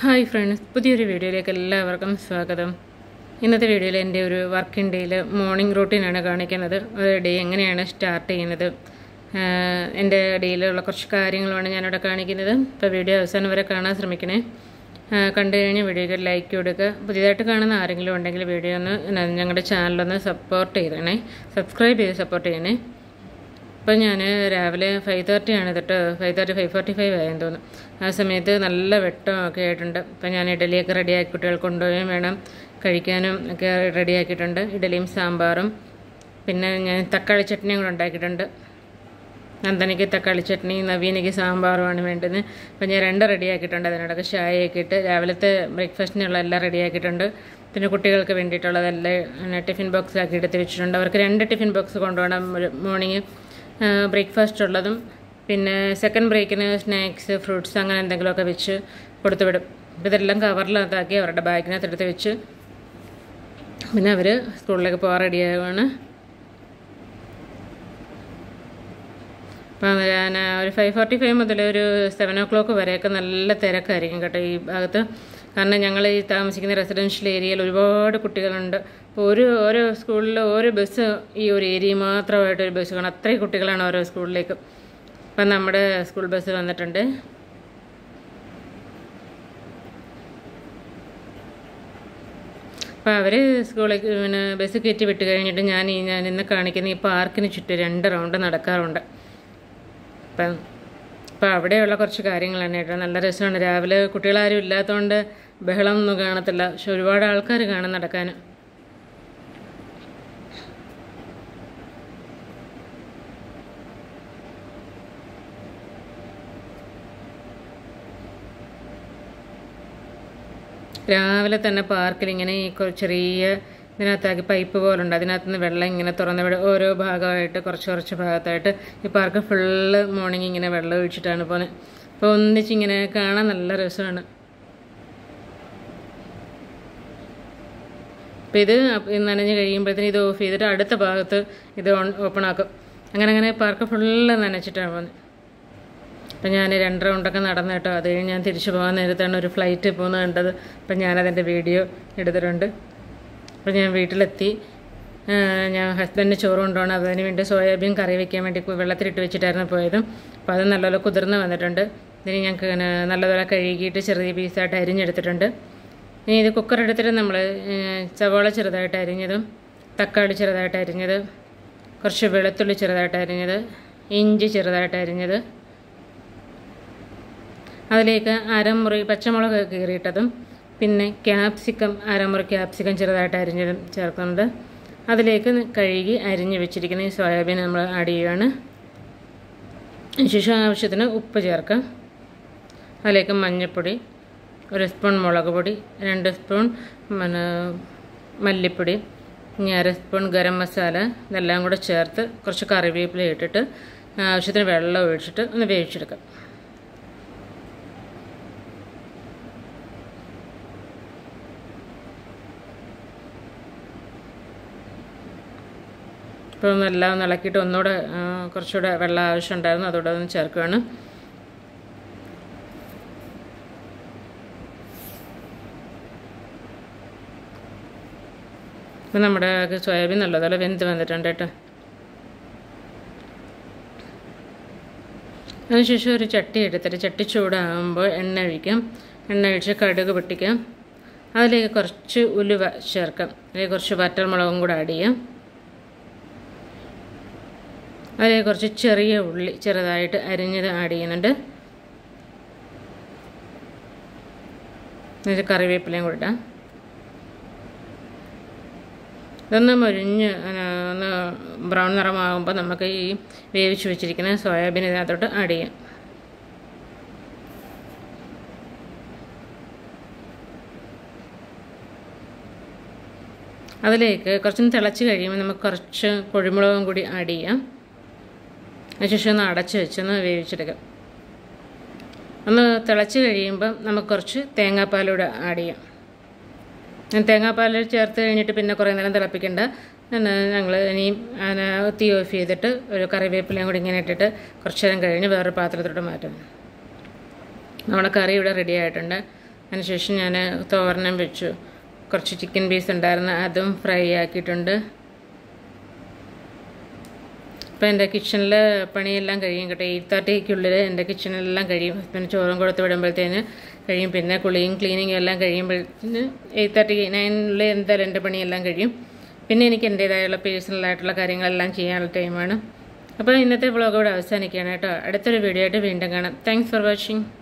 hi friends പുതിയൊരു വീഡിയോയിലേക്ക് എല്ലാവർക്കും സ്വാഗതം ഇന്നത്തെ വീഡിയോയിൽ എൻ്റെ ഒരു വർക്കിംഗ് ഡേയിൽ മോർണിംഗ് റൂട്ടീനാണ് കാണിക്കുന്നത് ഒരു ഡേ എങ്ങനെയാണ് സ്റ്റാർട്ട് ചെയ്യുന്നത് ആഹ് എൻ്റെ ഡേയിലുള്ള കുറച്ച് കാര്യങ്ങളുമാണ് ഞാനിവിടെ കാണിക്കുന്നത് ഇപ്പോൾ വീഡിയോ അവസാനം വരെ കാണാൻ ശ്രമിക്കണേ ആഹ് കണ്ടു കഴിഞ്ഞ് വീഡിയോയ്ക്ക് ലൈക്ക് കൊടുക്കുക പുതിയതായിട്ട് കാണുന്ന ആരെങ്കിലും ഉണ്ടെങ്കിൽ വീഡിയോ ഒന്ന് ന- ഞങ്ങളുടെ ചാനലൊന്ന് സപ്പോർട്ട് ചെയ്തേണേ സബ്സ്ക്രൈബ് ചെയ്ത് സപ്പോർട്ട് ചെയ്യണേ ഇപ്പം ഞാൻ രാവിലെ ഫൈവ് തേർട്ടി ആണ് തൊട്ട് five thirty five forty five ആയെന്ന് തോന്നുന്നു ആ സമയത്ത് നല്ല വെട്ടമൊക്കെ ആയിട്ടുണ്ട് ഇപ്പം ഞാൻ ഇഡലിയൊക്കെ റെഡിയാക്കി കുട്ടികൾക്ക് കൊണ്ടുപോവുകയും വേണം കഴിക്കാനും ഒക്കെ റെഡിയാക്കിയിട്ടുണ്ട് ഇഡലിയും സാമ്പാറും പിന്നെ ഞാൻ തക്കാളി ചട്നിയും കൂടെ ഉണ്ടാക്കിയിട്ടുണ്ട് നന്ദനയ്ക്ക് തക്കാളി ചട്നി നവീനയ്ക്ക് സാമ്പാറുമാണ് വേണ്ടത് അപ്പം ഞാൻ രണ്ട് റെഡിയാക്കിയിട്ടുണ്ട് അതിനോടൊക്കെ ചായയൊക്കെ ഇട്ട് രാവിലത്തെ ബ്രേക്ക്ഫാസ്റ്റിനുള്ള എല്ലാം റെഡിയാക്കിയിട്ടുണ്ട് പിന്നെ കുട്ടികൾക്ക് വേണ്ടിയിട്ടുള്ളതെല്ലാം ടിഫിൻ ബോക്സ് ആക്കി എടുത്ത് വെച്ചിട്ടുണ്ട് അവർക്ക് രണ്ട് ടിഫിൻ ബോക്സ് കൊണ്ടുപോകണം ഒരു മോർണിംഗ് ബ്രേക്ക്ഫാസ്റ്റ് ഉള്ളതും പിന്നെ സെക്കൻഡ് ബ്രേക്കിന് സ്നാക്സ് ഫ്രൂട്ട്സ് അങ്ങനെ എന്തെങ്കിലുമൊക്കെ വെച്ച് കൊടുത്തു വിടും അപ്പോൾ ഇതെല്ലാം കവറിലകത്താക്കി അവരുടെ ബാഗിനകത്ത് എടുത്ത് വെച്ച് പിന്നെ അവർ സ്കൂളിലേക്ക് പോകാൻ റെഡിയാവുകയാണ് അപ്പം ഞാൻ ഒരു ഫൈവ് ഫോർട്ടി ഫൈവ് മുതൽ ഒരു സെവൻ ഓ ക്ലോക്ക് വരെയൊക്കെ നല്ല തിരക്കായിരിക്കും കേട്ടോ ഈ ഭാഗത്ത് കാരണം ഞങ്ങൾ ഈ താമസിക്കുന്ന റെസിഡൻഷ്യൽ ഏരിയയിൽ ഒരുപാട് കുട്ടികളുണ്ട് അപ്പോൾ ഒരു ഓരോ സ്കൂളിൽ ഓരോ ബസ് ഈ ഒരു ഏരിയ മാത്രമായിട്ട് ഒരു ബസ് കാണും അത്രയും കുട്ടികളാണ് ഓരോ സ്കൂളിലേക്ക് അപ്പം നമ്മുടെ സ്കൂൾ ബസ് വന്നിട്ടുണ്ട് അപ്പോൾ അവർ സ്കൂളിൽ പിന്നെ ബസ് കയറ്റി വിട്ട് കഴിഞ്ഞിട്ട് ഞാൻ ഈ ഞാൻ ഇന്ന് കാണിക്കുന്ന ഈ പാർക്കിന് ചുറ്റും രണ്ട് റൗണ്ട് നടക്കാറുണ്ട് അപ്പം അപ്പം അവിടെയുള്ള കുറച്ച് കാര്യങ്ങളാണ് കേട്ടോ നല്ല രസമാണ് രാവിലെ കുട്ടികളാരും ഇല്ലാത്തതുകൊണ്ട് ബഹളമൊന്നും കാണത്തില്ല പക്ഷെ ഒരുപാട് ആൾക്കാർ കാണും നടക്കാൻ രാവിലെ തന്നെ പാർക്കിൽ ഇങ്ങനെ ഈ കൊ- ചെറിയ ഇതിനകത്താക്കി പൈപ്പ് പോലുണ്ട് അതിനകത്ത് നിന്ന് വെള്ളം ഇങ്ങനെ തുറന്ന് വിടും ഓരോ ഭാഗമായിട്ട് കുറച്ച് കുറച്ച് ഭാഗത്തായിട്ട് ഈ പാർക്ക് ഫുള്ള് മോർണിംഗ് ഇങ്ങനെ വെള്ളം ഒഴിച്ചിട്ടാണ് പോകുന്നത് അപ്പോൾ ഒന്നിച്ചിങ്ങനെ കാണാൻ നല്ല രസമാണ് അപ്പോൾ ഇത് അപ്പ- ഇത് നനഞ്ഞ് കഴിയുമ്പോഴത്തേന് ഇത് ഓഫ് ചെയ്തിട്ട് അടുത്ത ഭാഗത്ത് ഇത് ഓൺ ഓപ്പൺ ആക്കും അങ്ങനെ അങ്ങനെ പാർക്ക് ഫുള്ള് നനച്ചിട്ടാണ് പോകുന്നത് അപ്പം ഞാൻ രണ്ട് റൗണ്ടൊക്കെ നടന്നു കേട്ടോ അത് കഴിഞ്ഞ് ഞാൻ തിരിച്ചു പോകാൻ നേരത്താണ് ഒരു ഫ്ലൈറ്റ് പോകുന്നത് കണ്ടത് അപ്പം ഞാനതിൻ്റെ വീഡിയോ എടുത്തിട്ടുണ്ട് അപ്പം ഞാൻ വീട്ടിലെത്തി ആ, ഞാൻ ഹസ്ബൻഡിന് ചോറ് കൊണ്ടുപോകണം അതിന് വേണ്ടി സോയാബീൻ കറി വെക്കാൻ വേണ്ടി കു- വെള്ളത്തിലിട്ട് വെച്ചിട്ടായിരുന്നു പോയത് അപ്പോൾ അത് നല്ലപോലെ കുതിർന്ന് വന്നിട്ടുണ്ട് ഇതിന് ഞങ്ങൾക്ക് ഇങ്ങനെ നല്ലപോലെ കഴുകിയിട്ട് ചെറിയ പീസായിട്ട് അരിഞ്ഞെടുത്തിട്ടുണ്ട് ഇനി ഇത് കുക്കർ എടുത്തിട്ട് നമ്മൾ സവാള ചെറുതായിട്ട് അരിഞ്ഞതും തക്കാളി ചെറുതായിട്ട് അരിഞ്ഞത് കുറച്ച് വെളുത്തുള്ളി ചെറുതായിട്ട് അരിഞ്ഞത് ഇഞ്ചി ചെറുതായിട്ട് അരിഞ്ഞത് അതിലേക്ക് അരമുറി പച്ചമുളക് കീറിയിട്ടതും പിന്നെ ക്യാപ്സിക്കം അരമുറി ക്യാപ്സിക്കം ചെറുതായിട്ട് അരിഞ്ഞതും ചേർക്കുന്നുണ്ട് അതിലേക്ക് കഴുകി അരിഞ്ഞ് വെച്ചിരിക്കുന്ന ഈ സോയാബീൻ നമ്മൾ ആഡ് ചെയ്യുകയാണ് ശേഷം ആവശ്യത്തിന് ഉപ്പ് ചേർക്കാം അതിലേക്ക് മഞ്ഞൾപ്പൊടി ഒരു സ്പൂൺ മുളക് പൊടി രണ്ട് സ്പൂൺ പിന്നെ മല്ലിപ്പൊടി ഇനി അര സ്പൂൺ ഗരം മസാല ഇതെല്ലാം കൂടെ ചേർത്ത് കുറച്ച് കറിവേപ്പില ഇട്ടിട്ട് ആവശ്യത്തിന് വെള്ളം ഒഴിച്ചിട്ട് ഒന്ന് വേവിച്ചെടുക്കാം ഇപ്പം എല്ലാം ഒന്ന് ഇളക്കിയിട്ട് ഒന്നുകൂടെ ആ, കുറച്ചുകൂടെ വെള്ളം ആവശ്യമുണ്ടായിരുന്നു അതുകൂടെ ഒന്ന് ചേർക്കുകയാണ് ഇപ്പം നമ്മുടെ സോയാബീൻ നല്ലതുപോലെ വെന്ത് വന്നിട്ടുണ്ട് കേട്ടോ അതിനുശേഷം ഒരു ചട്ടി എടുത്തിട്ട് ചട്ടി ചൂടാകുമ്പോൾ എണ്ണ ഒഴിക്കാം എണ്ണ ഒഴിച്ച് കടുക് പൊട്ടിക്കാം അതിലേക്ക് കുറച്ച് ഉലുവ ചേർക്കാം അതിലേക്ക് കുറച്ച് വറ്റൽമുളകും കൂടെ ആഡ് ചെയ്യാം അതിലേക്ക് കുറച്ച് ചെറിയ ഉള്ളി ചെറുതായിട്ട് അരിഞ്ഞത് ആഡ് ചെയ്യുന്നുണ്ട് എന്നിട്ട് കറിവേപ്പിലയും കൂടെ ഇടാം ഇതൊന്ന് മൊരിഞ്ഞ് അങ്ങനെ ഒന്ന് ബ്രൗൺ നിറമാകുമ്പോൾ നമുക്ക് ഈ വേവിച്ച് വെച്ചിരിക്കുന്ന സോയാബീൻ ഇതിനകത്തോട്ട് ആഡ് ചെയ്യാം അതിലേക്ക് കുറച്ചൊന്ന് തിളച്ച് കഴിയുമ്പോൾ നമുക്ക് കുറച്ച് കുഴിമുളകും കൂടി ആഡ് ചെയ്യാം അതിനുശേഷം ഒന്ന് അടച്ച് വെച്ചൊന്ന് വേവിച്ചെടുക്കാം ഒന്ന് തിളച്ച് കഴിയുമ്പം നമുക്ക് കുറച്ച് തേങ്ങാപ്പാലൂടെ ആഡ് ചെയ്യാം ഞാൻ തേങ്ങാപ്പാൽ ചേർത്ത് കഴിഞ്ഞിട്ട് പിന്നെ കുറേ നേരം തിളപ്പിക്കണ്ട ഞങ്ങൾ ഇനിയും അതിനെ തീ ഓഫ് ചെയ്തിട്ട് ഒരു കറിവേപ്പിലയും കൂടി ഇങ്ങനെ ഇട്ടിട്ട് കുറച്ച് നേരം കഴിഞ്ഞ് വേറൊരു പാത്രത്തോട്ട് മാറ്റും നമ്മുടെ കറി ഇവിടെ റെഡി ആയിട്ടുണ്ട് അതിനുശേഷം ഞാൻ തോരനം വെച്ചു കുറച്ച് ചിക്കൻ പീസ് ഉണ്ടായിരുന്നു അതും ഫ്രൈ ആക്കിയിട്ടുണ്ട് അപ്പോൾ എൻ്റെ കിച്ചണിൽ പണിയെല്ലാം കഴിയും കേട്ടോ എയ്റ്റ് തേർട്ടിക്കുള്ളിൽ എൻ്റെ കിച്ചണിലെല്ലാം കഴിയും ഹസ്ബൻഡ് ചോറും കൊടുത്ത് വിടുമ്പോഴത്തേന് കഴിയും പിന്നെ കുളിയും ക്ലീനിങ്ങും എല്ലാം കഴിയുമ്പോഴത്തേന് എയ്റ്റ് തേർട്ടി നയനിനുള്ളിൽ എന്തായാലും എൻ്റെ പണിയെല്ലാം കഴിയും പിന്നെ എനിക്ക് എൻ്റേതായുള്ള പേഴ്സണലായിട്ടുള്ള കാര്യങ്ങളെല്ലാം ചെയ്യാനുള്ള ടൈമാണ് അപ്പോൾ ഇന്നത്തെ വ്ളോഗ് ഇവിടെ അവസാനിക്കുകയാണ് കേട്ടോ അടുത്തൊരു വീഡിയോ ആയിട്ട് വീണ്ടും കാണാം താങ്ക്സ് ഫോർ വാച്ചിങ്